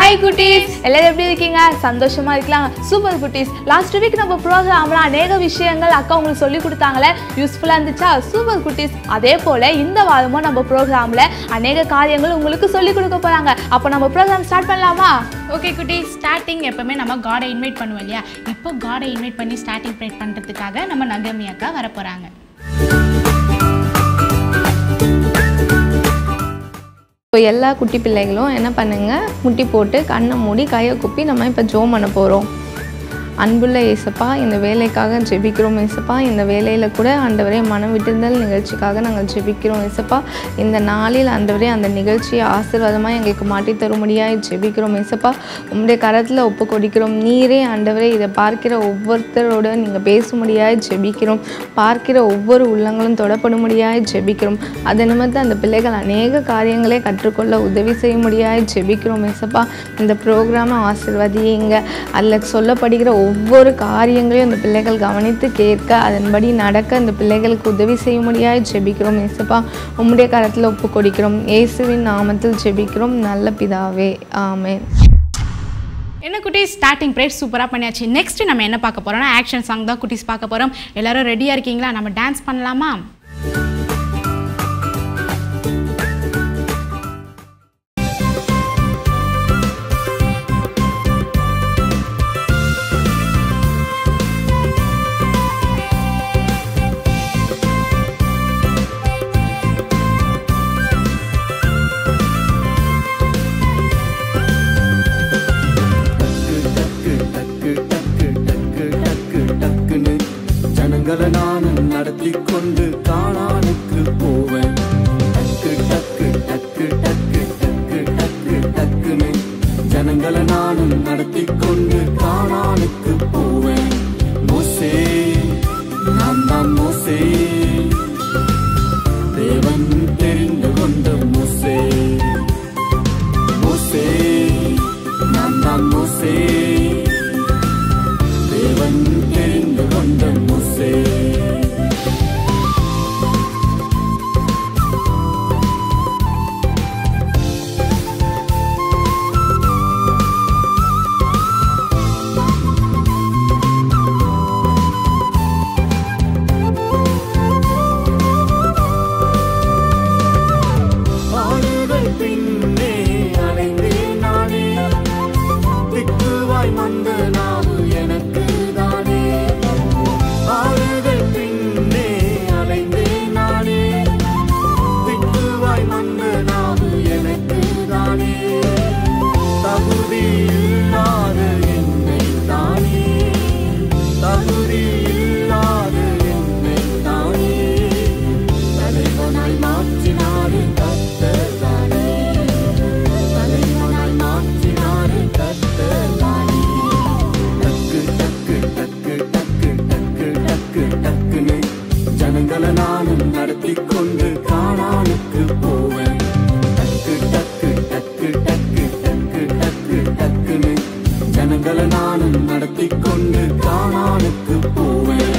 hi குட்டீஸ் எல்லாரும் எப்படி இருக்கீங்க சந்தோஷமா இருக்கலாம் சூப்பர் குட்டீஸ் லாஸ்ட் வீக் நம்ம ப்ரோக்ராம்ல அநேக விஷயங்கள் அக்கா உங்களுக்கு சொல்லி கொடுத்தாங்களே யூஸ்ஃபுல்லாக இருந்துச்சா சூப்பர் குட்டீஸ் அதே போல இந்த வாரமும் நம்ம ப்ரோக்ராம்ல அநேக காரியங்கள் உங்களுக்கு சொல்லி கொடுக்க போறாங்க அப்போ நம்ம ப்ரோக்ராம் ஸ்டார்ட் பண்ணலாமா ஓகே குட்டி ஸ்டார்டிங் எப்பவுமே நம்ம காடை இன்வைட் பண்ணுவோம் இல்லையா இப்போ காடை இன்வைட் பண்ணி ஸ்டார்டிங் ப்ரேட் பண்ணுறதுக்காக நம்ம நகமி அக்கா வர போகிறாங்க இப்போ எல்லா குட்டி பிள்ளைகளும் என்ன பண்ணுங்க முட்டி போட்டு கண்ணை மூடி கையை குப்பி நம்ம இப்போ ஜோம் பண்ண போகிறோம் அன்புள்ள ஏசப்பா இந்த வேலைக்காக ஜெபிக்கிறோம் ஏசப்பா இந்த வேலையில் கூட ஆண்டவரே மனம் விட்டுதல் நிகழ்ச்சிக்காக நாங்கள் ஜெபிக்கிறோம் ஏசப்பா இந்த நாளில் ஆண்டவரே அந்த நிகழ்ச்சியை ஆசீர்வாதமாக எங்களுக்கு மாட்டி தரும்படியாய் ஜெபிக்கிறோம் ஏசப்பா உங்களுடைய கரத்தில் ஒப்பு கொடுக்கிறோம் நீரே ஆண்டவரே இதை பார்க்கிற ஒவ்வொருத்தரோட நீங்கள் பேசும்படியாய் ஜெபிக்கிறோம் பார்க்கிற ஒவ்வொரு உள்ளங்களும் தொடப்படும்படியாய் ஜெபிக்கிறோம் அது நிமித்தம் அந்த பிள்ளைகள் அநேக காரியங்களை கற்றுக்கொள்ள உதவி செய்யும்படியாய் ஜெபிக்கிறோம் ஏசப்பா இந்த ப்ரோக்ராமை ஆசிர்வதிங்க அதில் சொல்லப்படுகிற ஒவ்வொரு காரியங்களையும் அந்த பிள்ளைகள் கவனித்து கேட்க அதன்படி நடக்க அந்த பிள்ளைகளுக்கு உதவி செய்யும்படியாய் ஜெபிக்கிறோம் ஏசப்பா உம்முடைய கரத்தில் ஒப்பு கொடுக்கிறோம் இயேசுவின் நாமத்தில் ஜெபிக்கிறோம் நல்ல பிதாவே ஆமென் என்ன குட்டீஸ் ஸ்டார்டிங் ப்ரேட் சூப்பராக பண்ணியாச்சு நெக்ஸ்ட் நம்ம என்ன பார்க்க போறோம்னா ஆக்ஷன் சாங் தான் குட்டீஸ் பார்க்க போகிறோம் எல்லாரும் ரெடியாக இருக்கீங்களா நம்ம டான்ஸ் பண்ணலாமா டக்கு டக்கு டக்கு டக்கு டக்கு டக்குன்னு ஜனங்களை நானும் நடத்தி கொண்டு காணானுக்கு போவேன் டக்கு டக்கு டக்கு டக்கு டக்கு டக்கு டக்குன்னு ஜனங்களை நானும் நடத்தி கொண்டு காணானுக்கு போவேன் மோசே நான் தான் மோசே தேவன் தெரிந்து கொண்ட மோசே மோசே நான் தான் மோசே தேவன் தெரிந்து கொண்ட மோசே ஆடுகள் பின்னே அலைந்தேன் நானே திக்குவாய் மந்த நாவு எனக்கு தானே ஆடுகள் பின்னே அலைந்தேன் நானே திக்குவாய் மந்த நாவு எனக்கு தானே தகுதி இல்லாத என்னை தானே தகுதி இல்லாத என்னை தானே தலைவனாய் மாற்றினாரு கத்ததானே தலைவனாய் மாற்றினாரு கத்ததானே டக்கு டக்கு டக்கு டக்கு டக்கு டக்கு டக்குன்னு ஜனங்களை நானும் நடத்தி கொண்டு காணானுக்கு போவேன் டக்கு டக்கு டக்கு டக்கு டக்கு டக்கு டக்குன்னு ஜனங்களை நானும் நடத்தி கொண்டு காணானுக்கு போவேன்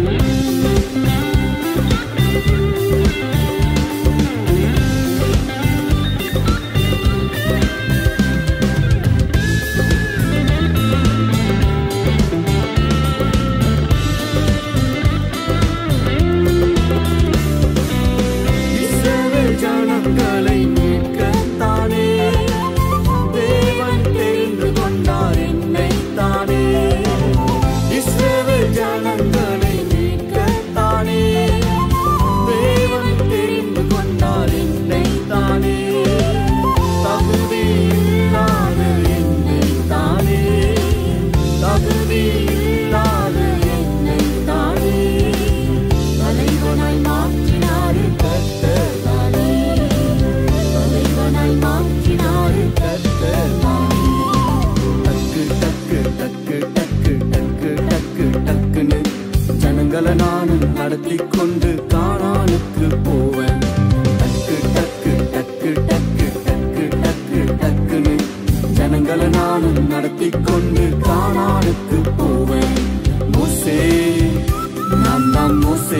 இஸ்ரவேல் ஜனங்களை மீட்கத்தானே தேவன் தெரிந்து கொண்டார் என்னைத்தானே இஸ்ரவேல் ஜனங்களை மீட்கத்தானே தேவன் தெரிந்து கொண்டார் என்னைத்தானே தகுதி இல்லாத என்னைத்தானே தகுதி இல்லாத என்னைத்தானே தலைவனாய் மாற்றினாரு கத்ததானே தலைவனாய் மாற்றினாரு கத்ததானே டக்கு டக்கு டக்கு டக்கு டக்கு டக்கு டக்குன்னு ஜனங்களை நானும் நடத்தி கொண்டு காணானுக்கு போவேன் டக்கு டக்கு டக்கு டக்கு டக்கு டக்கு டக்குன்னு ஜனங்களை நானும் நடத்தி கொண்டு காணானுக்கு போவேன் மோசே நான் தான் மோசே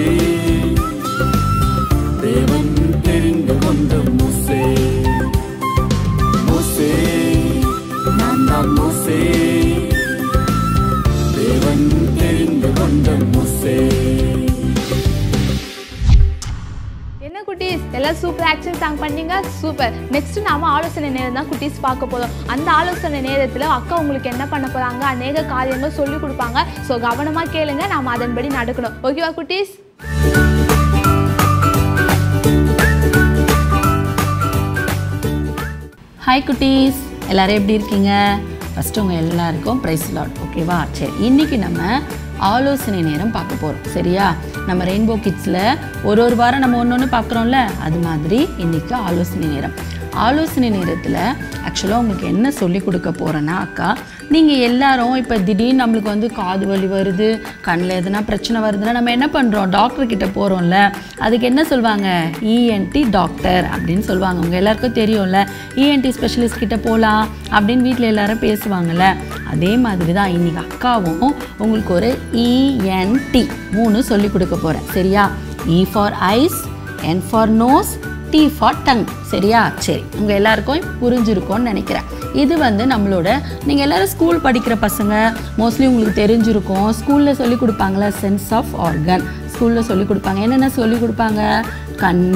தேவன் தெரிந்து கொண்ட மோசே மோசே நான் வந்த முசே என்ன குட்டீஸ் எல்லாம் சூப்பர் ஆக்ஷன் சாங் பண்ணீங்க சூப்பர் நெக்ஸ்ட் நாம ஆலோசனை நேரம் தான் குட்டீஸ் பார்க்க போறோம் அந்த ஆலோசனை நேரத்தில் அக்கா உங்களுக்கு என்ன பண்ண போறாங்க அநேக காரியங்கள் சொல்லி கொடுப்பாங்க ஸோ கவனமா கேளுங்க நாம அதன்படி நடக்கணும் ஓகேவா குட்டீஸ் ஹாய் குட்டீஸ் எல்லாரும் எப்படி இருக்கீங்க ஃபஸ்ட்டு உங்கள் எல்லாருக்கும் ப்ரைஸ் லாட் ஓகேவா சரி இன்றைக்கி நம்ம ஆலோசனை நேரம் பார்க்க போகிறோம் சரியா நம்ம ரெயின்போ கிட்ஸில் ஒரு ஒரு வாரம் நம்ம ஒன்று ஒன்று பார்க்குறோம்ல அது மாதிரி இன்றைக்கி ஆலோசனை நேரம் ஆலோசனை நேரத்தில் ஆக்சுவலாக உங்களுக்கு என்ன சொல்லி கொடுக்க போகிறேன்னா அக்கா நீங்கள் எல்லாரும் இப்போ திடீர்னு நம்மளுக்கு வந்து காது வலி வருது கண்ணில் எதுனா பிரச்சனை வருதுன்னா நம்ம என்ன பண்ணுறோம் டாக்டர் கிட்ட போகிறோம்ல அதுக்கு என்ன சொல்லுவாங்க இஎன்டி டாக்டர் அப்படின்னு சொல்லுவாங்க உங்கள் எல்லாருக்கும் தெரியும்ல இஎன்டி ஸ்பெஷலிஸ்ட் கிட்ட போகலாம் அப்படின்னு வீட்டில் எல்லாரும் பேசுவாங்கல்ல அதே மாதிரி தான் இன்றைக்கி அக்காவும் உங்களுக்கு ஒரு இஎன்டி மூணு சொல்லி கொடுக்க போகிறேன் சரியா E for eyes N for nose T for tongue சரியா சரி உங்கள் எல்லாருக்கும் புரிஞ்சிருக்கும்னு நினைக்கிறேன் இது வந்து நம்மளோட நீங்கள் எல்லாரும் ஸ்கூல் படிக்கிற பசங்க மோஸ்ட்லி உங்களுக்கு தெரிஞ்சிருக்கும் ஸ்கூலில் சொல்லி கொடுப்பாங்களே சென்ஸ் ஆஃப் ஆர்கன் ஸ்கூலில் சொல்லி கொடுப்பாங்க என்னென்ன சொல்லி கொடுப்பாங்க கண்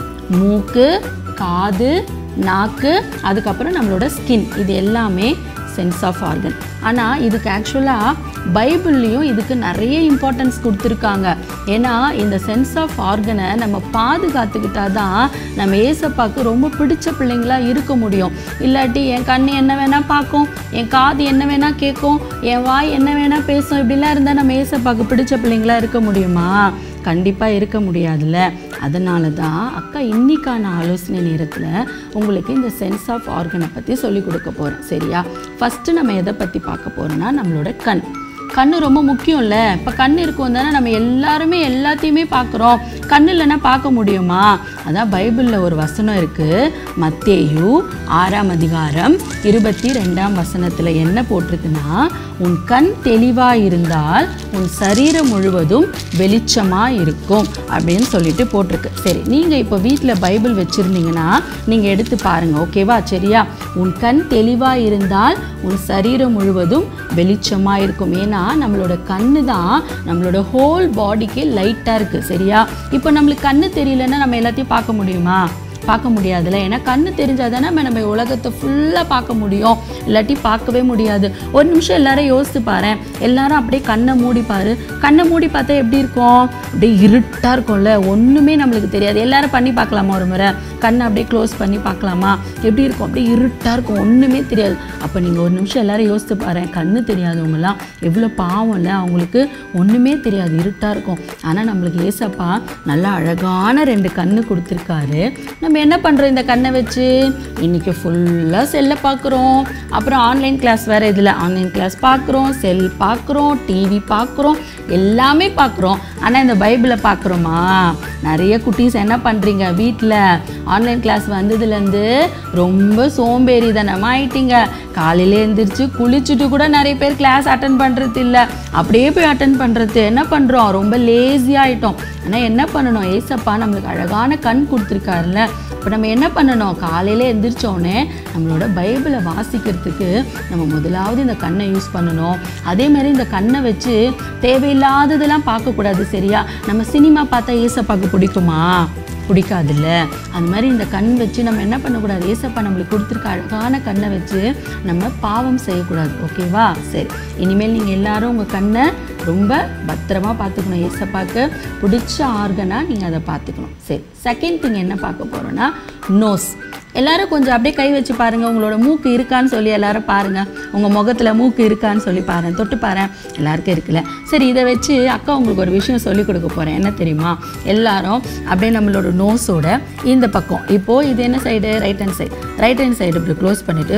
மூக்கு காது நாக்கு அதுக்கப்புறம் நம்மளோட ஸ்கின் இது எல்லாமே சென்ஸ் ஆஃப் ஆர்கன் ஆனால் இதுக்கு ஆக்சுவலாக பைபிள்லேயும் இதுக்கு நிறைய இம்பார்ட்டன்ஸ் கொடுத்துருக்காங்க ஏன்னா இந்த சென்ஸ் ஆஃப் ஆர்கனை நம்ம பாதுகாத்துக்கிட்டா தான் நம்ம ஏசப்பாக்கு ரொம்ப பிடிச்ச பிள்ளைங்களா இருக்க முடியும் இல்லாட்டி என் கண் என்ன வேணால் பார்க்கும் என் காது என்ன வேணால் கேட்கும் என் வாய் என்ன வேணால் பேசும் இப்படிலாம் இருந்தால் நம்ம ஏசப்பாக்கு பிடிச்ச பிள்ளைங்களா இருக்க முடியுமா கண்டிப்பாக இருக்க முடியாதுல்ல அதனால தான் அக்கா இன்னிக்கான ஆலோசனை நேரத்தில் உங்களுக்கு இந்த சென்ஸ் ஆஃப் ஆர்கனை பற்றி சொல்லி கொடுக்க போகிறேன் சரியா ஃபஸ்ட்டு நம்ம எதை பற்றி பார்க்க போகிறோன்னா நம்மளோட கண் கண்ணு ரொம்ப முக்கியம்ல இப்போ கண் இருக்கும் தானே நம்ம எல்லாருமே எல்லாத்தையுமே பார்க்குறோம் கண் இல்லைன்னா பார்க்க முடியுமா அதான் பைபிளில் ஒரு வசனம் இருக்குது மத்தேயு ஆறாம் அதிகாரம் இருபத்தி ரெண்டாம் வசனத்தில் என்ன போட்டிருக்குன்னா உன் கண் தெளிவாக இருந்தால் உன் சரீரம் முழுவதும் வெளிச்சமாக இருக்கும் அப்படின்னு சொல்லிட்டு போட்டிருக்கு சரி நீங்கள் இப்போ வீட்டில் பைபிள் வச்சுருந்தீங்கன்னா நீங்கள் எடுத்து பாருங்கள் ஓகேவா சரியா உன் கண் தெளிவாக இருந்தால் உன் சரீரம் முழுவதும் வெளிச்சமாக இருக்கும் ஏன்னா நம்மளோட கண்ணு தான் நம்மளோட ஹோல் பாடிக்கு லைட்டாக இருக்குது சரியா இப்போ நம்மளுக்கு கண்ணு தெரியலன்னா நம்ம எல்லாத்தையும் பார்க்க முடியுமா பார்க்க முடியாதுல்ல ஏன்னா கண்ணு தெரிஞ்சால் தானே நம்ம நம்ம உலகத்தை ஃபுல்லாக பார்க்க முடியும் இல்லாட்டி பார்க்கவே முடியாது ஒரு நிமிஷம் எல்லாரும் யோசித்து பாரு எல்லாரும் அப்படியே கண்ணை மூடி பாரு கண்ணை மூடி பார்த்தா எப்படி இருக்கும் அப்படியே இருட்டாக இருக்கும்ல ஒன்றுமே நம்மளுக்கு தெரியாது எல்லாரும் பண்ணி பார்க்கலாமா ஒரு முறை கண்ணை அப்படியே க்ளோஸ் பண்ணி பார்க்கலாமா எப்படி இருக்கும் அப்படியே இருட்டாக இருக்கும் ஒன்றுமே தெரியாது அப்போ நீங்கள் ஒரு நிமிஷம் எல்லாரும் யோசித்து பாரு கண்ணு தெரியாதவங்கலாம் எவ்வளோ பாவம் இல்லை அவங்களுக்கு ஒன்றுமே தெரியாது இருட்டாக இருக்கும் ஆனால் நம்மளுக்கு ஏசப்பா நல்லா அழகான ரெண்டு கண்ணு கொடுத்துருக்காரு நம்ம என்ன பண்ணுறோம் இந்த கண்ணை வச்சு இன்றைக்கி ஃபுல்லாக செல்லை பார்க்குறோம் அப்புறம் ஆன்லைன் கிளாஸ் வேறு இதில் ஆன்லைன் கிளாஸ் பார்க்குறோம் செல் பார்க்குறோம் டிவி பார்க்குறோம் எல்லாமே பார்க்குறோம் ஆனால் இந்த பைபிளை பார்க்குறோமா நிறைய குட்டீஸ் என்ன பண்ணுறீங்க வீட்டில் ஆன்லைன் கிளாஸ் வந்ததுலேருந்து ரொம்ப சோம்பேறித்தனமாக ஆயிட்டீங்க காலையில எழுந்திரிச்சு குளிச்சுட்டு கூட நிறைய பேர் கிளாஸ் அட்டன் பண்ணுறது இல்லை அப்படியே போய் அட்டன் பண்ணுறது என்ன பண்ணுறோம் ரொம்ப லேசி ஆகிட்டோம் ஆனால் என்ன பண்ணணும் ஏசப்பா நம்மளுக்கு அழகான கண் கொடுத்துருக்காருல்ல இப்போ நம்ம என்ன பண்ணணும் காலையில் எந்திரிச்சோடனே நம்மளோட பைபிளை வாசிக்கிறதுக்கு நம்ம முதலாவது இந்த கண்ணை யூஸ் பண்ணணும் அதே மாதிரி இந்த கண்ணை வச்சு தேவையில்லாததெல்லாம் பார்க்கக்கூடாது சரியா நம்ம சினிமா பார்த்தா ஏசப்பாக்கு பிடிக்குமா பிடிக்காதுல்ல அந்த மாதிரி இந்த கண் வச்சு நம்ம என்ன பண்ணக்கூடாது ஏசப்பா நம்மளுக்கு கொடுத்துருக்க அழகான கண்ணை வச்சு நம்ம பாவம் செய்யக்கூடாது ஓகேவா சரி இனிமேல் நீங்கள் எல்லாரும் உங்கள் கண்ணை ரொம்ப பத்திரமா பார்த்துக்கணும் ஏசப்பாக்கு பிடிச்ச ஆர்கனாக நீங்கள் அதை பார்த்துக்கணும் சரி செகண்ட் திங் என்ன பார்க்க போகிறோன்னா நோஸ் எல்லாரும் கொஞ்சம் அப்படியே கை வச்சு பாருங்கள் உங்களோட மூக்கு இருக்கான்னு சொல்லி எல்லாரும் பாருங்கள் உங்கள் முகத்தில் மூக்கு இருக்கான்னு சொல்லி பாருங்க தொட்டு பாரு எல்லாருக்கும் இருக்குல்ல சரி இதை வச்சு அக்கா உங்களுக்கு ஒரு விஷயம் சொல்லி கொடுக்க போகிறேன் என்ன தெரியுமா எல்லாரும் அப்படியே நம்மளோட நோஸோட இந்த பக்கம் இப்போது இது என்ன side right hand side right hand side இப்படி க்ளோஸ் பண்ணிவிட்டு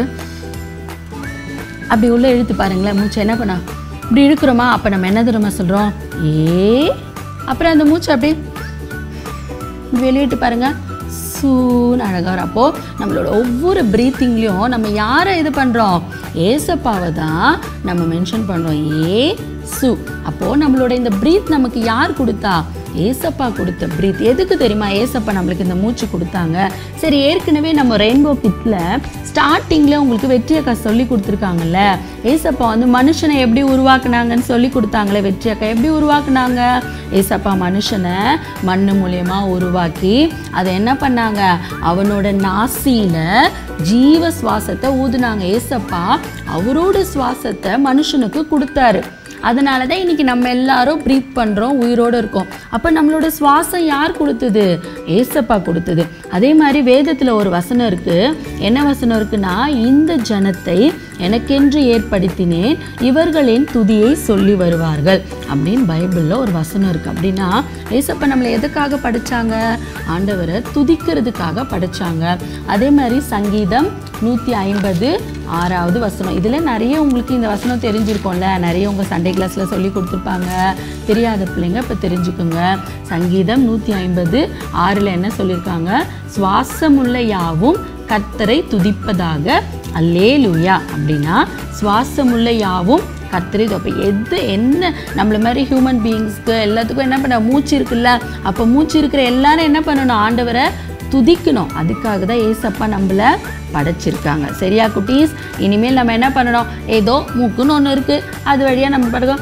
அப்படி உள்ளே இழுத்து பாருங்களேன் மூச்சு என்ன பண்ணா இப்படி இழுக்கிறோமா அப்போ நம்ம என்ன தெரியுமா சொல்கிறோம் ஏ அப்புறம் அந்த மூச்சு அப்படியே இப்படி வெளியிட்டு பாருங்க சூன்னு அழகாக வரும் அப்போது நம்மளோட ஒவ்வொரு ப்ரீத்திங்லேயும் நம்ம யாரை இது பண்ணுறோம் ஏசப்பாவை தான் நம்ம மென்ஷன் பண்ணுறோம் ஏ சு அப்போது நம்மளோட இந்த ப்ரீத் நமக்கு யார் கொடுத்தா ஏசப்பா கொடுத்த பிரீத் எதுக்கு தெரியுமா ஏசப்பா நம்மளுக்கு இந்த மூச்சு கொடுத்தாங்க சரி ஏற்கனவே நம்ம ரெயின்போ கிட்ஸில் ஸ்டார்டிங்கில் உங்களுக்கு வெற்றி அக்கா சொல்லி கொடுத்துருக்காங்கல்ல ஏசப்பா வந்து மனுஷனை எப்படி உருவாக்குனாங்கன்னு சொல்லி கொடுத்தாங்களே வெற்றி அக்கா எப்படி உருவாக்குனாங்க ஏசப்பா மனுஷனை மண்ணு மூலியமா உருவாக்கி அதை என்ன பண்ணாங்க அவனோட நாசியில ஜீவ சுவாசத்தை ஊதுனாங்க ஏசப்பா அவரோட சுவாசத்தை மனுஷனுக்கு கொடுத்தாரு அதனால தான் இன்னைக்கு நம்ம எல்லாரும் ப்ரீத் பண்ணுறோம் உயிரோடு இருக்கோம் அப்போ நம்மளோட சுவாசம் யார் கொடுத்தது ஏசப்பா கொடுத்தது அதே மாதிரி வேதத்தில் ஒரு வசனம் இருக்குது என்ன வசனம் இருக்குன்னா இந்த ஜனத்தை எனக்கென்று ஏற்படுத்தினேன் இவர்களின் துதியை சொல்லி வருவார்கள் அப்படின்னு பைபிளில் ஒரு வசனம் இருக்குது அப்படின்னா ஏசப்பா நம்மளை எதுக்காக படிச்சாங்க ஆண்டவரை துதிக்கிறதுக்காக படிச்சாங்க அதே மாதிரி சங்கீதம் நூற்றி ஐம்பது ஆறாவது வசனம் இதில் நிறைய உங்களுக்கு இந்த வசனம் தெரிஞ்சிருக்கும்ல நிறைய உங்கள் சண்டே கிளாஸில் சொல்லி கொடுத்துருப்பாங்க தெரியாத பிள்ளைங்க இப்போ தெரிஞ்சுக்குங்க சங்கீதம் நூற்றி ஐம்பது ஆறில் என்ன சொல்லியிருக்காங்க சுவாசமுள்ள யாவும் கர்த்தரை துதிப்பதாக அல்லேலூயா அப்படின்னா சுவாசமுள்ள யாவும் கர்த்தரை அப்போ எது என்ன நம்மள மாதிரி ஹியூமன் பீயிங்ஸ்க்கு எல்லாத்துக்கும் என்ன பண்ண மூச்சு இருக்குல்ல அப்போ மூச்சு இருக்கிற எல்லாரும் என்ன பண்ணணும் ஆண்டவரை துதிக்கணும் அதுக்காக தான் ஏசப்பா நம்மள படைச்சிருக்காங்க சரியா குட்டீஸ் இனிமேல் நம்ம என்ன பண்ணணும் ஏதோ மூக்குன்னு ஒன்று இருக்குது அது வழியாக நம்ம படுக்கோம்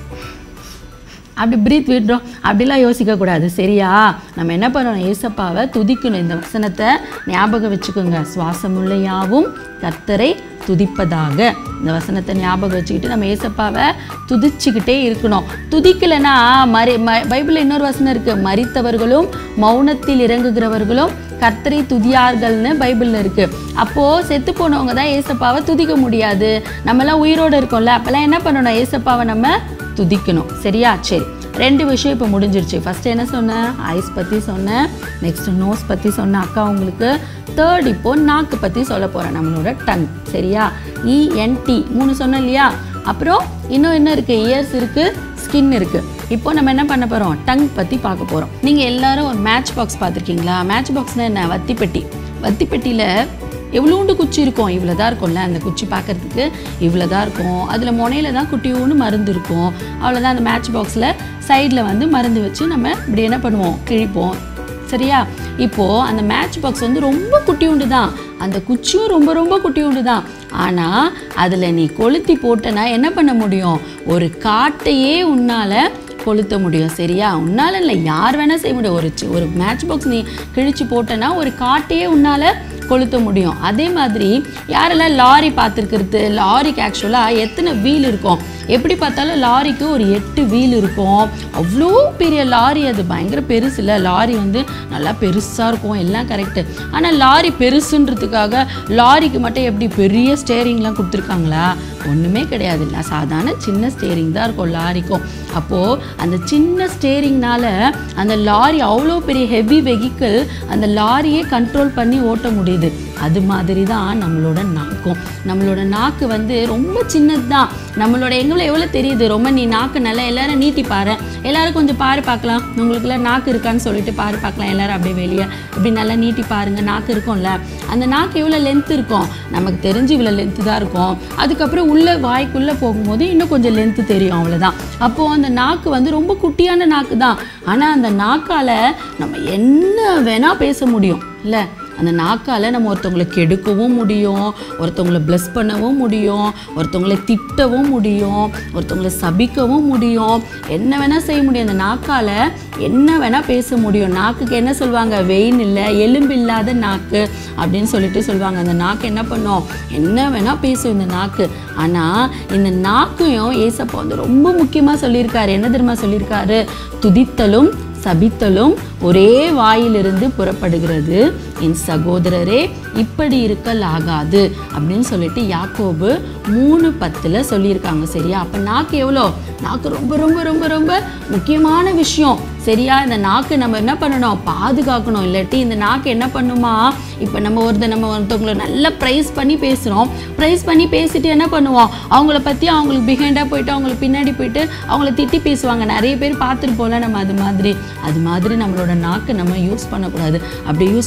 அப்படி பிரீத் விடுறோம் அப்படிலாம் யோசிக்கக்கூடாது சரியா நம்ம என்ன பண்ணணும் ஏசப்பாவை துதிக்கணும் இந்த வசனத்தை ஞாபகம் வச்சுக்கோங்க சுவாசமுள்ள யாவும் கர்த்தரை துதிப்பதாக இந்த வசனத்தை ஞாபகம் வச்சுக்கிட்டு நம்ம ஏசப்பாவை துதிச்சுக்கிட்டே இருக்கணும் துதிக்கலைன்னா மறி ம பைபிளில் இன்னொரு வசனம் இருக்குது மரித்தவர்களும் மௌனத்தில் இறங்குகிறவர்களும் கர்த்தரை துதியார்கள்னு பைபிளில் இருக்குது அப்போது செத்து போனவங்க தான் ஏசப்பாவை துதிக்க முடியாது நம்மலாம் உயிரோடு இருக்கோம்ல அப்போல்லாம் என்ன பண்ணணும் ஏசப்பாவை நம்ம துதிக்கணும் சரியா சரி ரெண்டு விஷயம் இப்போ முடிஞ்சிருச்சு ஃபர்ஸ்ட் என்ன சொன்னேன் ஐஸ் பற்றி சொன்னேன் நெக்ஸ்ட் நோஸ் பற்றி சொன்னேன் அக்கா உங்களுக்கு தேர்ட் இப்போ நாக்கு பற்றி சொல்ல போகிறேன் நம்மளோட டங் சரியா இஎன்டி மூணு சொன்னேன் இல்லையா அப்புறம் இன்னும் என்ன இருக்குது இயர்ஸ் இருக்குது ஸ்கின் இருக்குது இப்போ நம்ம என்ன பண்ண போகிறோம் டங் பற்றி பார்க்க போகிறோம் நீங்கள் எல்லாரும் ஒரு மேட்ச் பாக்ஸ் பார்த்துருக்கீங்களா மேட்ச் பாக்ஸ்னால் என்ன வத்தி பெட்டி வத்தி பெட்டியில் எவ்வளோண்டு குச்சி இருக்கும் இவ்வளோ தான் இருக்கும்ல அந்த குச்சி பார்க்கறதுக்கு இவ்வளோ தான் இருக்கும் அதில் முனையில தான் குட்டியோண்டு மருந்து இருக்கும் அவ்வளோதான் அந்த மேட்ச் பாக்ஸில் சைடில் வந்து மருந்து வச்சு நம்ம இப்படி என்ன பண்ணுவோம் கிழிப்போம் சரியா இப்போது அந்த மேட்ச் பாக்ஸ் வந்து ரொம்ப குட்டியுண்டு தான் அந்த குச்சியும் ரொம்ப ரொம்ப குட்டியுண்டு தான் ஆனால் அதில் நீ கொளுத்தி போட்டனா என்ன பண்ண முடியும் ஒரு காட்டையே உன்னால் கொளுத்த முடியும் சரியா உன்னால் இல்லை யார் வேணால் செய்ய முடியும் ஒரு சி- ஒரு மேட்ச் பாக்ஸ் நீ கிழிச்சு போட்டனா ஒரு காட்டையே உன்னால் கொளுத்த முடியும் அதே மாதிரி யாரெல்லாம் லாரி பார்த்துருக்கிறது லாரிக்கு ஆக்சுவலாக எத்தனை வீல் இருக்கும் எப்படி பார்த்தாலும் லாரிக்கு ஒரு எட்டு வீல் இருக்கும் அவ்வளோ பெரிய லாரி அது பயங்கர பெருசு இல்லை லாரி வந்து நல்லா பெருசாக இருக்கும் எல்லாம் கரெக்டு ஆனால் லாரி பெருசுன்றதுக்காக லாரிக்கு மட்டும் எப்படி பெரிய ஸ்டேரிங்லாம் கொடுத்துருக்காங்களா ஒன்றுமே கிடையாது இல்லை சாதாரண சின்ன ஸ்டேரிங் தான் இருக்கும் லாரிக்கும் அப்போது அந்த சின்ன ஸ்டேரிங்னால அந்த லாரி அவ்வளோ பெரிய ஹெவி வெஹிக்கிள் அந்த லாரியே கண்ட்ரோல் பண்ணி ஓட்ட முடியுது அது மாதிரி தான் நம்மளோட நாக்கும் நம்மளோட நாக்கு வந்து ரொம்ப சின்னது தான் நம்மளோட எங்களை எவ்வளோ தெரியுது ரொம்ப நீ நாக்கு நல்லா எல்லாரும் நீட்டி பாரு எல்லாரும் கொஞ்சம் பாரு பார்க்கலாம் உங்களுக்குலாம் நாக்கு இருக்கான்னு சொல்லிட்டு பாரு பார்க்கலாம் எல்லாரும் அப்படியே வெளியே இப்படி நல்லா நீட்டி பாருங்க நாக்கு இருக்கும்ல அந்த நாக்கு எவ்வளோ லென்த் இருக்கும் நமக்கு தெரிஞ்சு இவ்வளோ லென்த்து தான் இருக்கும் அதுக்கப்புறம் உள்ள வாய்க்குள்ளே போகும்போது இன்னும் கொஞ்சம் லென்த்து தெரியும் அவ்வளோதான் அப்போது அந்த நாக்கு வந்து ரொம்ப குட்டியான நாக்கு தான் ஆனால் அந்த நாக்கால் நம்ம என்ன வேணால் பேச முடியும் இல்லை அந்த நாக்கால் நம்ம ஒருத்தவங்களை கெடுக்கவும் முடியும் ஒருத்தவங்களை ப்ளஸ் பண்ணவும் முடியும் ஒருத்தவங்களை திட்டவும் முடியும் ஒருத்தவங்களை சபிக்கவும் முடியும் என்ன வேணால் செய்ய முடியும் அந்த நாக்கால் என்ன வேணால் பேச முடியும் நாக்குக்கு என்ன சொல்லுவாங்க வெயின் இல்லை எலும்பு இல்லாத நாக்கு அப்படின்னு சொல்லிட்டு சொல்லுவாங்க அந்த நாக்கு என்ன பண்ணும் என்ன வேணால் பேசும் இந்த நாக்கு ஆனால் இந்த நாக்கையும் ஏசப்பா வந்து ரொம்ப முக்கியமாக சொல்லியிருக்காரு என்ன தெரியுமா சொல்லியிருக்காரு துதித்தலும் சபித்தலும் ஒரே வாயிலிருந்து புறப்படுகிறது என் சகோதரரே இப்படி இருக்கலாகாது அப்படின்னு சொல்லிட்டு யாக்கோபு மூணு பத்தில் சொல்லியிருக்காங்க சரியா அப்போ நாக்கு எவ்வளோ நாக்கு ரொம்ப ரொம்ப ரொம்ப ரொம்ப முக்கியமான விஷயம் சரியா இந்த நாக்கு நம்ம என்ன பண்ணணும் பாதுகாக்கணும் இல்லாட்டி இந்த நாக்கு என்ன பண்ணுமா இப்போ நம்ம ஒருத்தர் நம்ம ஒருத்தவங்களை நல்லா ப்ரைஸ் பண்ணி பேசுகிறோம் ப்ரைஸ் பண்ணி பேசிட்டு என்ன பண்ணுவோம் அவங்கள பற்றி அவங்களுக்கு பிஹைண்டாக போயிட்டு அவங்களுக்கு பின்னாடி போயிட்டு அவங்கள திட்டி பேசுவாங்க நிறைய பேர் பார்த்துருப்போம்ல நம்ம அது மாதிரி அது மாதிரி நம்மளோட நாக்கு நம்ம யூஸ் பண்ணக்கூடாது அப்படி யூஸ் பண்ணால்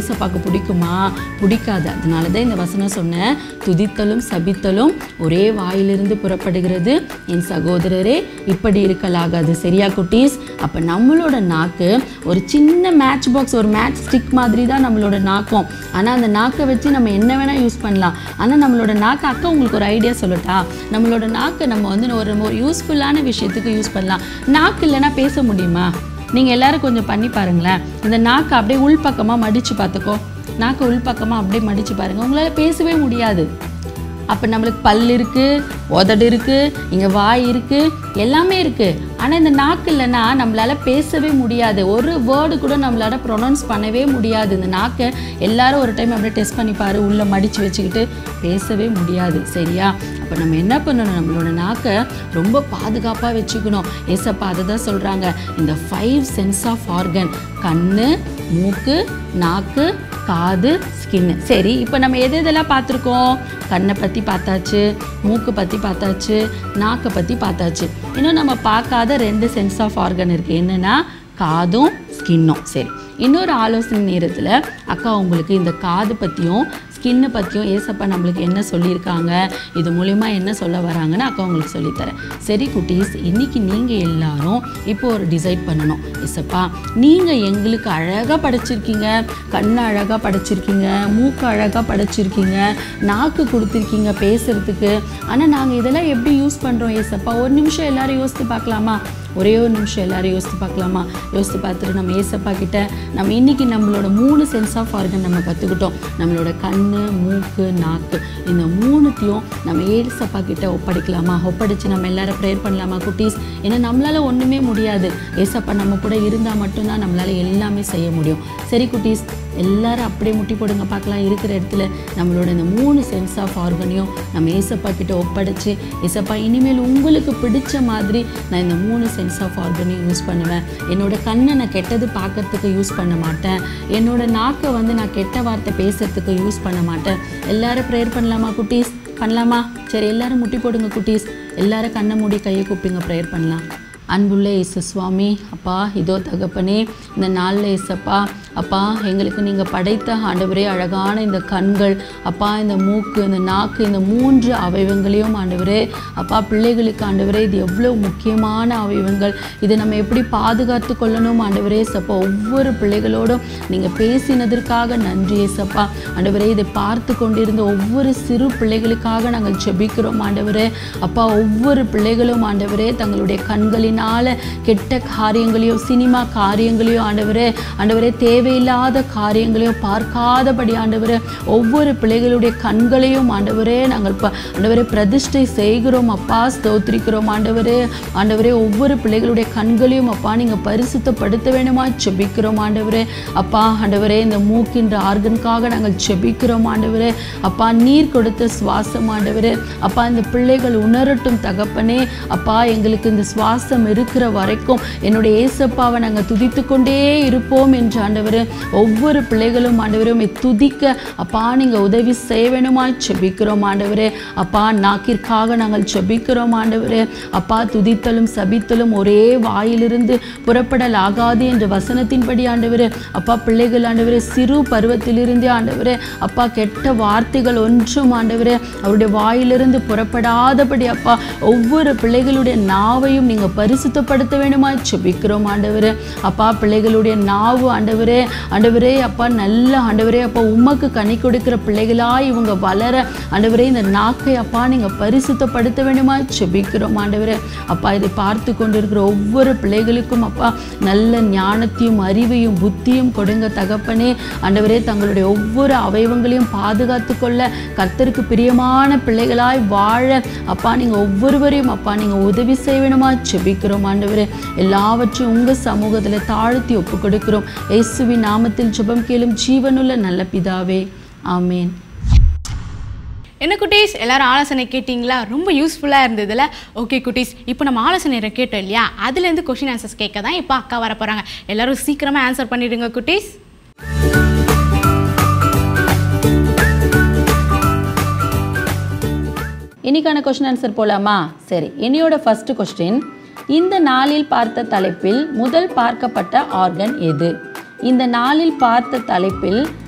ஏசப்பாக்கு பிடிக்குமா பிடிக்காது அதனால தான் இந்த வசனம் சொன்னேன் துதித்தலும் சபித்தலும் ஒரே வாயிலிருந்து புறப்படுகிறது என் சகோதரரே இப்படி இருக்கலாகாது சரியா குட்டீஸ் அப்போ நம்மளோட நாக்கு ஒரு சின்ன மேட்ச் பாக்ஸ் ஒரு மேட்ச் ஸ்டிக் மாதிரி தான் நம்மளோட நாக்கம் ஆனால் அந்த நாக்கை வச்சு நம்ம என்ன வேணால் யூஸ் பண்ணலாம் ஆனால் நம்மளோட நாக்கு அக்கா உங்களுக்கு ஒரு ஐடியா சொல்லட்டா நம்மளோட நாக்கை நம்ம வந்து ஒரு ஒரு யூஸ்ஃபுல்லான விஷயத்துக்கு யூஸ் பண்ணலாம் நாக்கு இல்லைன்னா பேச முடியுமா நீங்கள் எல்லாரும் கொஞ்சம் பண்ணி பாருங்களேன் இந்த நாக்கை அப்படியே உள்பக்கமாக மடித்து பார்த்துக்கோ நாக்கை உள்பக்கமாக அப்படியே மடித்து பாருங்கள் உங்களால் பேசவே முடியாது அப்போ நம்மளுக்கு பல் இருக்குது உதடு இருக்குது இங்கே வாய் இருக்குது எல்லாமே இருக்குது ஆனால் இந்த நாக்கு இல்லைன்னா நம்மளால் பேசவே முடியாது ஒரு வேர்டு கூட நம்மளால் ப்ரொனவுன்ஸ் பண்ணவே முடியாது இந்த நாக்கை எல்லாரும் ஒரு டைம் அப்படியே டெஸ்ட் பண்ணி பாரு உள்ளே மடித்து வச்சுக்கிட்டு பேசவே முடியாது சரியா அப்போ நம்ம என்ன பண்ணணும் நம்மளோட நாக்கை ரொம்ப பாதுகாப்பாக வச்சுக்கணும் ஏசப்பா அதை தான் சொல்கிறாங்க இந்த ஃபைவ் சென்ஸ் ஆஃப் ஆர்கன் கண்ணு மூக்கு நாக்கு காது ஸ்கின்னு சரி இப்போ நம்ம எது எதெல்லாம் பார்த்துருக்கோம் கண்ணை பற்றி பார்த்தாச்சு மூக்கு பற்றி பார்த்தாச்சு நாக்கை பற்றி பார்த்தாச்சு இன்னும் நம்ம பார்க்காத ரெண்டு சென்ஸ் ஆஃப் ஆர்கன் இருக்குது என்னென்னா காதும் ஸ்கின்னும் சரி இன்னொரு ஆலோசனை நேரத்தில் அக்கா உங்களுக்கு இந்த காது பற்றியும் ஸ்கின்னை பற்றியும் ஏசப்பா நம்மளுக்கு என்ன சொல்லியிருக்காங்க இது மூலிமா என்ன சொல்ல வராங்கன்னு அக்கா உங்களுக்கு சொல்லித்தரேன் சரி குட்டீஸ் இன்னைக்கு நீங்கள் எல்லாரும் இப்போ ஒரு டிசைட் பண்ணணும் ஏசப்பா நீங்கள் எங்களுக்கு அழகாக படைச்சிருக்கீங்க கண்ணை அழகாக படைச்சிருக்கீங்க மூக்கு அழகாக படைச்சிருக்கீங்க நாக்கு கொடுத்துருக்கீங்க பேசுறதுக்கு ஆனால் நாங்கள் இதெல்லாம் எப்படி யூஸ் பண்ணுறோம் ஏசப்பா ஒரு நிமிஷம் எல்லாரும் யோசித்து பார்க்கலாமா ஒரே ஒரு நிமிஷம் எல்லாரும் யோசித்து பார்க்கலாமா யோசித்து பார்த்துட்டு நம்ம ஏசப்பா கிட்ட நம்ம இன்னைக்கு நம்மளோட மூணு சென்ஸ் ஆஃப் ஆர்கன் நம்ம கற்றுக்கிட்டோம் நம்மளோட கண் மூக்கு நாக்கு இந்த மூணுத்தையும் நம்ம ஏசப்பா கிட்ட ஒப்படைக்கலாமா ஒப்படைச்சு நம்ம எல்லாரும் ப்ரேயர் பண்ணலாமா குட்டீஸ் ஏன்னா நம்மளால ஒன்றுமே முடியாது ஏசப்பா நம்ம கூட இருந்தால் மட்டும்தான் நம்மளால எல்லாமே செய்ய முடியும் சரி குட்டீஸ் எல்லாரும் அப்படியே முட்டி போடுங்க பார்க்கலாம் இருக்கிற இடத்துல நம்மளோட இந்த மூணு சென்ஸ் ஆஃப் ஆர்கனையும் நம்ம ஏசப்பா கிட்ட ஒப்படைச்சு ஏசப்பா இனிமேல் உங்களுக்கு பிடிச்ச மாதிரி நான் இந்த மூணு சென்ஸ் ஆஃப் ஆர்கனையும் யூஸ் பண்ணுவேன் என்னோட கண்ணை நான் கெட்டது பார்க்கறதுக்கு யூஸ் பண்ண மாட்டேன் என்னோட நாக்கை வந்து நான் கெட்ட வார்த்தை பேசுறதுக்கு யூஸ் பண்ண மாட்டேன் எல்லாரும் ப்ரேயர் பண்ணலாமா குட்டீஸ் பண்ணலாமா சரி எல்லாரும் முட்டி போடுங்க குட்டீஸ் எல்லாரும் கண்ணை மூடி கையை கூப்பிங்க ப்ரேயர் பண்ணலாம் அன்புள்ள இயேசு சுவாமி அப்பா இதோ தகப்பனே இந்த நாளில் இயேசப்பா அப்பா எங்களுக்கு நீங்கள் படைத்த ஆண்டவரே அழகான இந்த கண்கள் அப்பா இந்த மூக்கு இந்த நாக்கு இந்த மூன்று அவயவங்களையும் ஆண்டவரே அப்பா பிள்ளைகளுக்கு ஆண்டவரே இது எவ்வளோ முக்கியமான அவயவங்கள் இதை நம்ம எப்படி பாதுகாத்து கொள்ளணும் ஆண்டவரே சப்பா ஒவ்வொரு பிள்ளைகளோடும் நீங்கள் பேசினதற்காக நன்றி ஏசப்பா ஆண்டவரே இதை பார்த்து கொண்டிருந்த ஒவ்வொரு சிறு பிள்ளைகளுக்காக நாங்கள் ஜெபிக்கிறோம் ஆண்டவரே அப்பா ஒவ்வொரு பிள்ளைகளும் ஆண்டவரே தங்களுடைய கண்களினால கெட்ட காரியங்களையும் சினிமா காரியங்களையும் ஆண்டவரே ஆண்டவரே தேவையில்லாத காரியங்களையும் பார்க்காதபடி ஆண்டவரே ஒவ்வொரு பிள்ளைகளுடைய கண்களையும் ஆண்டவரே நாங்கள் ப- ஆண்டவரே பிரதிஷ்டை செய்கிறோம் அப்பா ஸ்தோத்திரிக்கிறோம் ஆண்டவரே ஆண்டவரே ஒவ்வொரு பிள்ளைகளுடைய கண்களையும் அப்பா நீங்கள் பரிசுத்தப்படுத்த வேணுமா செபிக்கிறோம் ஆண்டவரே அப்பா ஆண்டவரே இந்த மூக்கின்ற ஆர்கனுக்காக நாங்கள் செபிக்கிறோம் ஆண்டவரே அப்பா நீர் கொடுத்த சுவாசம் ஆண்டவரே அப்பா இந்த பிள்ளைகள் உணரட்டும் தகப்பனே அப்பா எங்களுக்கு இந்த சுவாசம் இருக்கிற வரைக்கும் என்னுடைய ஏசப்பாவை நாங்கள் துதித்து கொண்டே இருப்போம் என்று ஆண்டவரே ஒவ்வொரு பிள்ளைகளும் ஆண்டவரே உம்மை துதிக்க அப்பா நீங்கள் உதவி செய்ய வேணுமாய் செபிக்கிறோம் ஆண்டவரே அப்பா நாக்கிற்காக நாங்கள் செபிக்கிறோம் ஆண்டவரே அப்பா துதித்தலும் சபித்தலும் ஒரே வாயிலிருந்து புறப்படலாகாது என்ற வசனத்தின்படி ஆண்டவரே அப்பா பிள்ளைகள் ஆண்டவரே சிறு பருவத்திலிருந்தே ஆண்டவரே அப்பா கெட்ட வார்த்தைகள் ஒன்றும் ஆண்டவரே அவருடைய வாயிலிருந்து புறப்படாதபடி அப்பா ஒவ்வொரு பிள்ளைகளுடைய நாவையும் நீங்கள் பரிசுத்தப்படுத்த வேணுமா செபிக்கிறோம் ஆண்டவரே அப்பா பிள்ளைகளுடைய நாவு ஆண்டவரே ஆண்டவரே அப்பா நல்ல ஆண்டவரே அப்பா உமக்கு கனி கொடுக்கிற பிள்ளைகளாய் இவங்க வளர ஆண்டவரே இந்த நாக்கை அப்பா நீங்கள் பரிசுத்தப்படுத்த வேண்டுமா செபிக்கிறோம் ஆண்டவரே அப்பா இதை பார்த்து கொண்டிருக்கிற ஒவ்வொரு பிள்ளைகளுக்கும் அப்பா நல்ல ஞானத்தையும் அறிவையும் புத்தியும் கொடுங்க தகப்பனே ஆண்டவரே தங்களுடைய ஒவ்வொரு அவயவங்களையும் பாதுகாத்து கொள்ள கர்த்தருக்கு பிரியமான பிள்ளைகளாய் வாழ அப்பா நீங்கள் ஒவ்வொருவரையும் அப்பா நீங்கள் உதவி செய்ய வேணுமா செபிக்கிறோம் ஆண்டவரே எல்லாவற்றையும் உங்கள் சமூகத்தில் தாழ்த்தி ஒப்பு கொடுக்கிறோம் இயேசுவின் நாமத்தில் ஜெபம் கேளும் ஜீவனுள்ள நல்ல பிதாவே ஆமேன் என்ன குட்டீஸ் எல்லாரும் ஆலோசனை கேட்டிங்களா ரொம்ப யூஸ்ஃபுல்லாக இருந்ததுல ஓகே குட்டீஸ் இப்போ நம்ம ஆலோசனை கேட்டோம் இல்லையா அதுலேருந்து கொஷின் ஆன்சர்ஸ் கேட்க தான் இப்போ அக்கா வர போகிறாங்க எல்லாரும் சீக்கிரமாக ஆன்சர் பண்ணிடுங்க குட்டீஸ் இன்னைக்கான கொஸ்டின் ஆன்சர் போலாமா சரி என்னையோட ஃபர்ஸ்ட் கொஸ்டின் இந்த நாளில் பார்த்த தலைப்பில் முதல் பார்க்கப்பட்ட ஆர்கன் எது இந்த நாளில் பார்த்த தலைப்பில்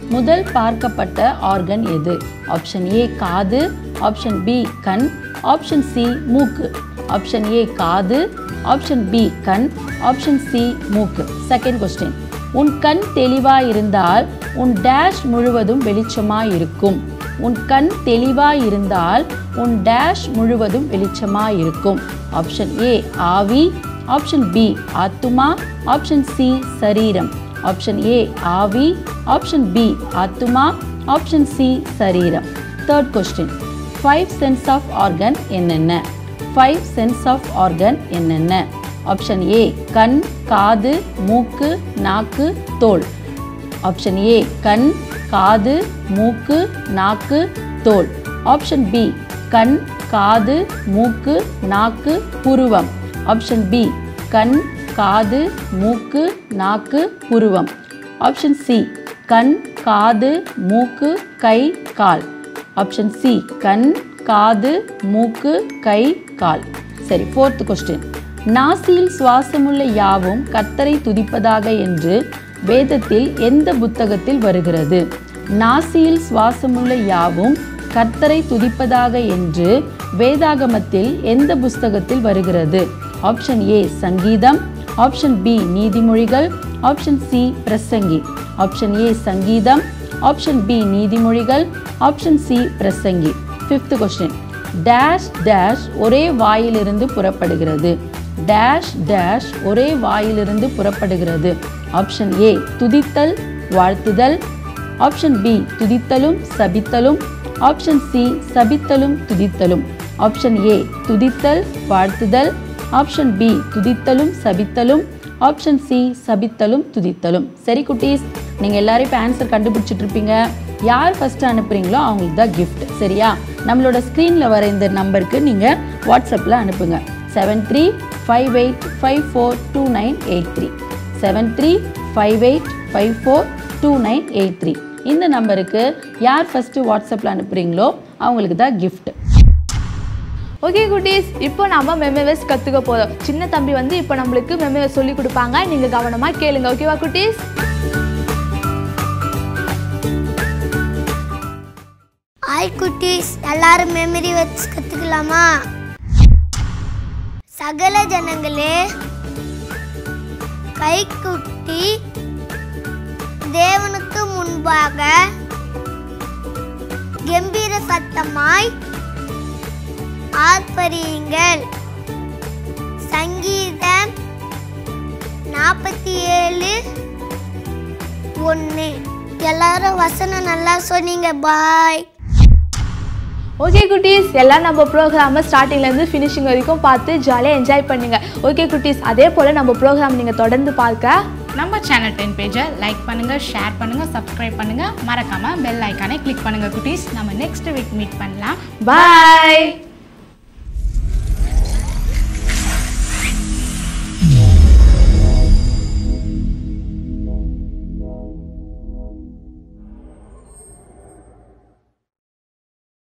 முதல் பார்க்கப்பட்ட ஆர்கன் எது ஆப்ஷன் ஏ காது ஆப்ஷன் பி கண் ஆப்ஷன் சி மூக்கு ஆப்ஷன் ஏ காது ஆப்ஷன் பி கண் ஆப்ஷன் சி மூக்கு செகண்ட் கொஸ்டின் உன் கண் தெளிவாய் இருந்தால் உன் டேஷ் முழுவதும் வெளிச்சமாய் இருக்கும் உன் கண் தெளிவாய் இருந்தால் உன் டேஷ் முழுவதும் வெளிச்சமாய் இருக்கும் ஆப்ஷன் ஏ ஆவி ஆப்ஷன் பி ஆத்துமா ஆப்ஷன் சி சரீரம் ஆப்ஷன் ஏ ஆவி ஆப்ஷன் பி ஆத்துமா ஆப்ஷன் சி சரீரம் third question five sense of organ என்னென்ன ஃபைவ் சென்ஸ் ஆஃப் ஆர்கன் என்னென்ன ஆப்ஷன் ஏ கண் காது மூக்கு நாக்கு தோல் ஆப்ஷன் ஏ கண் காது மூக்கு நாக்கு தோல் ஆப்ஷன் பி கண் காது மூக்கு நாக்கு புருவம் ஆப்ஷன் பி கண் காது மூக்கு நாக்கு புருவம் ஆப்ஷன் சி கண் காது மூக்கு கை கால் ஆப்ஷன் சி கண் காது மூக்கு கை கால் சரி ஃபோர்த் கொஸ்டின் நாசியில் சுவாசமுள்ள யாவும் கர்த்தரை துதிப்பதாக என்று வேதத்தில் எந்த புத்தகத்தில் வருகிறது நாசியில் சுவாசமுள்ள யாவும் கர்த்தரை துதிப்பதாக என்று வேதாகமத்தில் எந்த புஸ்தகத்தில் வருகிறது ஆப்ஷன் ஏ சங்கீதம் ஆப்ஷன் பி நீதிமொழிகள் ஆப்ஷன் சி பிரசங்கி ஆப்ஷன் ஏ சங்கீதம் ஆப்ஷன் பி நீதிமொழிகள் ஆப்ஷன் சி பிரசங்கி ஃபிஃப்த் கொஸ்டின் டேஷ் டேஷ் ஒரே வாயிலிருந்து புறப்படுகிறது டேஷ் டேஷ் ஒரே வாயிலிருந்து புறப்படுகிறது ஆப்ஷன் ஏ துதித்தல் வாழ்த்துதல் ஆப்ஷன் பி துதித்தலும் சபித்தலும் ஆப்ஷன் சி சபித்தலும் துதித்தலும் ஆப்ஷன் ஏ துதித்தல் வாழ்த்துதல் ஆப்ஷன் பி துதித்தலும் சபித்தலும் ஆப்ஷன் சி சபித்தலும் துதித்தலும் சரி குட்டீஸ் நீங்கள் எல்லாரும் இப்போ ஆன்சர் கண்டுபிடிச்சிட்டு இருப்பீங்க யார் ஃபர்ஸ்ட் அனுப்புறீங்களோ அவங்களுக்கு தான் gift சரியா நம்மளோட ஸ்க்ரீனில் வர இந்த நம்பருக்கு நீங்கள் வாட்ஸ்அப்பில் அனுப்புங்க seven three five eight five four two nine eight three seven three five eight five four two nine eight three இந்த நம்பருக்கு யார் ஃபஸ்ட்டு வாட்ஸ்அப்பில் அனுப்புகிறீங்களோ அவங்களுக்கு தான் gift ஓகே குட்டீஸ் இப்போ நம்ம மெமவேஸ் கற்றுக்க போதும் சின்ன தம்பி வந்து இப்போ நம்மளுக்கு மெமவேஸ் சொல்லி கொடுப்பாங்க நீங்கள் கவனமாக கேளுங்க ஓகேவா குட்டீஸ் ஹாய் குட்டீஸ் எல்லாரும் மெமரி வச்சு கத்துக்கலாமா சகல ஜனங்களே கை குட்டி தேவனுக்கு முன்பாக கம்பீர சத்தமாய் ஆர்ப்பரியுங்கள் சங்கீதம் நாற்பத்தி ஏழு ஒன்று எல்லாரும் வசனம் நல்லா சொன்னீங்க பாய் ஓகே குட்டீஸ் எல்லாம் நம்ம ப்ரோக்ராமை ஸ்டார்டிங்லேருந்து ஃபினிஷிங் வரைக்கும் பார்த்து ஜாலியாக என்ஜாய் பண்ணுங்க ஓகே குட்டீஸ் அதே போல் நம்ம ப்ரோக்ராம் நீங்கள் தொடர்ந்து பார்க்க நம்ம சேனல் டென் பேஜை லைக் பண்ணுங்க ஷேர் பண்ணுங்க சப்ஸ்கிரைப் பண்ணுங்க மறக்காம பெல் ஐக்கானை கிளிக் பண்ணுங்க குட்டீஸ் நம்ம நெக்ஸ்ட் வீக் மீட் பண்ணலாம் பாய்